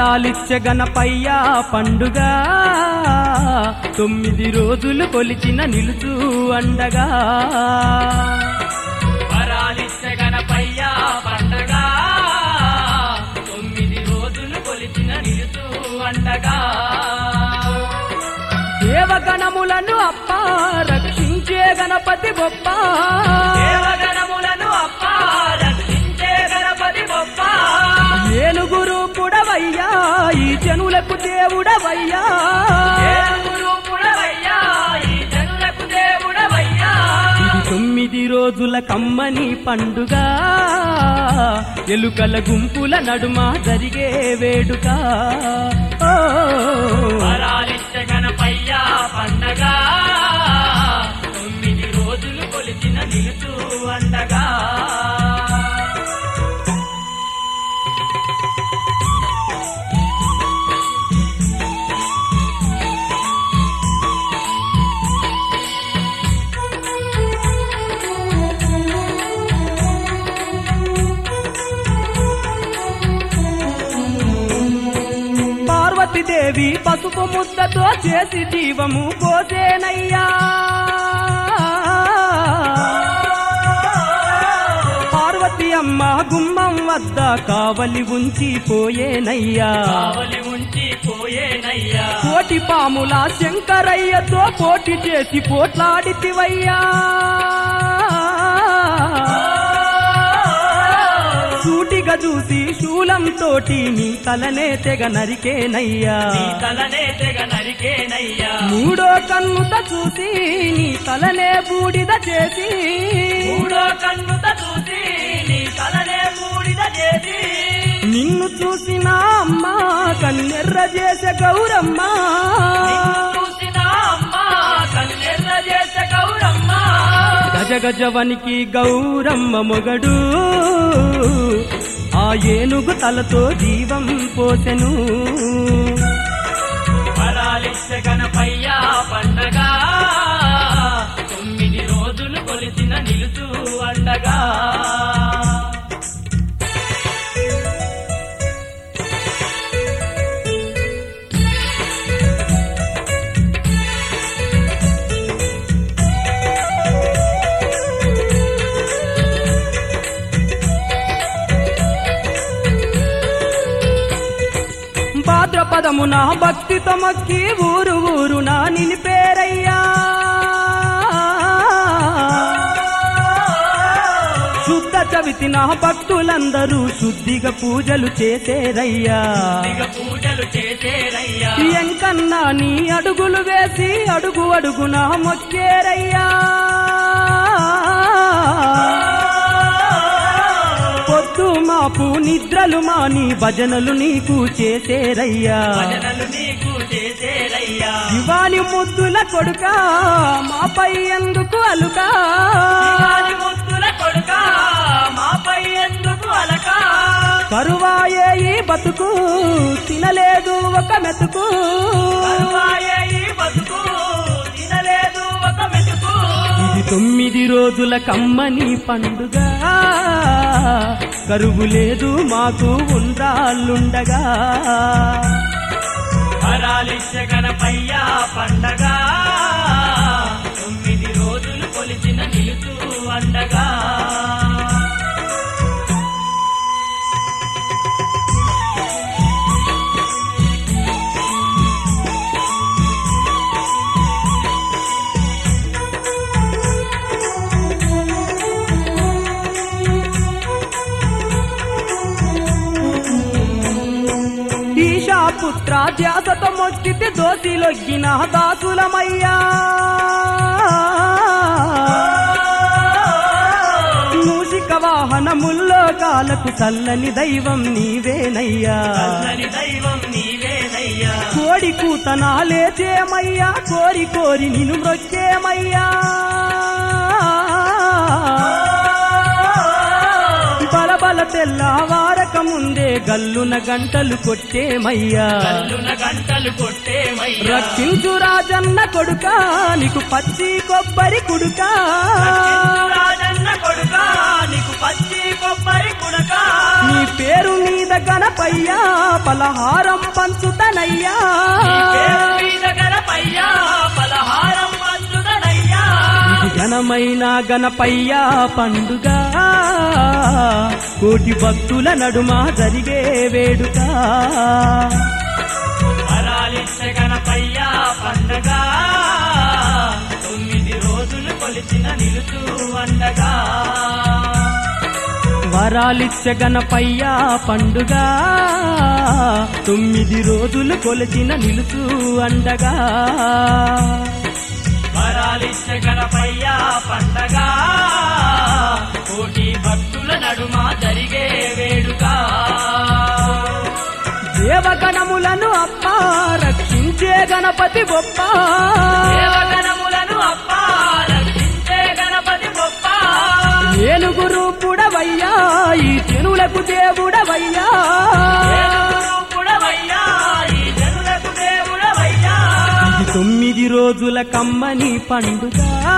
వరాలిచ్చ గణపయ్య పండుగ తొమ్మిది రోజులు కొలిచిన నిలుచు అండగా వరాలిచ్చే గణపయ్య పండగ తొమ్మిది రోజులు కొలిచిన నిలుచు అండగా దేవగణములను అప్ప రక్షించే గణపతి గొప్ప దేవగణములను అప్ప రక్షించే గణపతి గొప్ప ఏనుగురు పుడవయ్యా ఈ జనులకు దేవుడవయ్యా దేవుడు పుడవయ్యా ఈ జనులకు దేవుడవయ్యా ఇది తొమ్మిది రోజుల కమ్మని పండుగ ఎలుకల గుంపుల నడుమ జరిగే వేడుక ఓ, వరాలిచ్చే గణపయ్య పండగ తొమ్మిది రోజులు కొలిచిన నిలుచు అండగా పార్వతీదేవి పసుపు ముద్దతో చేసి జీవము పోసేనయ్యా పార్వతి అమ్మ గుమ్మం వద్ద కావలి ఉంచి పోయేనయ్యా కావలి ఉంచి పోయేనయ్యా కోటి పాముల శంకరయ్యతో పోటీ చేసి పోట్లాడితివయ్యా సూటిగా చూసి శూలం తోటి నీ తలనే తెగ నరికేనయ్యా నీ తలనే తెగ నరికేనయ్యా మూడో కన్నుత చూసి నీ తలనే బూడిద చేసి మూడో కన్నుత చూసి నీ తలనే బూడిద చేసి నిన్ను చూసిన అమ్మ కన్నెర్ర చేసే గౌరమ్మ నిన్ను చూసిన అమ్మ కన్నెర్ర చేసే గౌరమ్మ గజ గజవనికి గౌరమ్మ మొగడు ఆ ఏనుగు తలతో జీవం పోసెను వరాలిచ్చే గణపయ్య పండగ తొమ్మిది రోజులు కొలిసిన నిలుచు అండగా భాద్రపదమున భక్తితో మొక్కి ఊరు ఊరున నిలిపేరయ్యా శుద్ధ చవితిన భక్తులందరూ శుద్ధిగా పూజలు చేసేరయ్యా ఇక పూజలు చేసేరయ్యా ఎంకన్నా నీ అడుగులు వేసి అడుగు అడుగున మొక్కేరయ్యా పొద్దు మాపు నిద్రలు మాని భజనలు నీకు చేసేరయ్యా భజనలు నీకు చేసేరయ్యా శివాని ముద్దుల కొడుక మాపై ఎందుకు అలుకా శివాని ముద్దుల కొడుక మాపై ఎందుకు అలక కరువాయే ఈ బతుకు తినలేదు ఒక మెతుకు కరువాయే ఈ బతుకు తినలేదు ఒక మెతుకు ఇది తొమ్మిది రోజుల కమ్మని పండుగ కరువు లేదు మాకు ఉండ్రాళ్ళుండగా వరాలిచ్చే గణపయ్య పండగ తొమ్మిది రోజులు కొలిచిన నిలుచు అండగా ఈశా పుత్ర ధ్యాసతో మొక్కితే దోసిలొగ్గిన దాసులమయ్యా మూషిక వాహనముల్లో కాలకు చల్లని దైవం నీవేనయ్యా చల్లని దైవం నీవేనయ్యా కోడి కూతనాలేచేమయ్యా కోరి కోరి నిన్ను మ్రొక్కేమయ్యా బలబల తెల్లవారక ముందే గల్లున గంటలు కొట్టేమయ్యా కల్లున గంటలు కొట్టేమయ్యా రక్షించు రాజన్న కొడుక నీకు పచ్చి కొబ్బరి కుడుక రాజన్న కొడుకా నీకు పచ్చి కొబ్బరి కుడక నీ పేరు మీద గణపయ్యా పలహారం పంచుతనయ్యా నీ పేరు మీద గణపయ్యా పలహారం పంచుదనయ్యా ఇది ఘనమైన గణపయ్య పండుగ కోటి భక్తుల నడుమ జరిగే వేడుక వరాలిచ్చే గణపయ్యా పండగ తొమ్మిది రోజులు కొలిచిన నిలుచు అండగా వరాలిచ్చ గణపయ్య పండుగ తొమ్మిది రోజులు కొలిచిన నిలుచు అండగా వరాలిచ్చే గణపయ్యా పండగ కోటి భక్తుల నడుమ జరిగే వేడుక దేవగణములను అప్ప రక్షించే గణపతి గొప్ప దేవగణములను అప్ప రక్షించే గణపతి గొప్ప ఏనుగు రూపుడవయ్యా ఈ జనులకు దేవుడవయ్యా ఏనుగురూపుడవయ్యా, ఈ జనులకు దేవుడవయ్యా. ఇది తొమ్మిది రోజుల కమ్మని పండుగ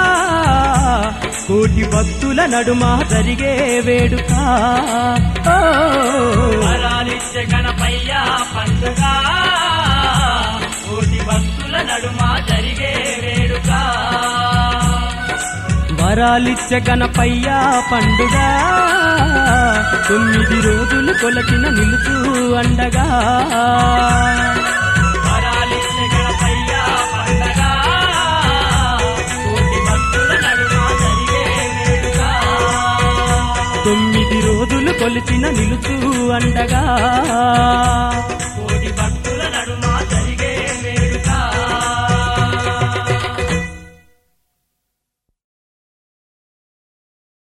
కోటి భక్తుల నడుమ జరిగే వేడుక ఓ. వరాలిచ్చే గణపయ్యా పండుగ కోటి భక్తుల నడుమ జరిగే వేడుక వరాలిచ్చ గణపయ్య పండుగ తొమ్మిది రోజులు కొలచిన నిలుచు అండగా వరాలిచ్చే గణపయ్యా పండగ కోటి భక్తుల నడుమ జరిగే వేడుక తొమ్మిది రోజులు కొలిచిన నిలుచు అండగా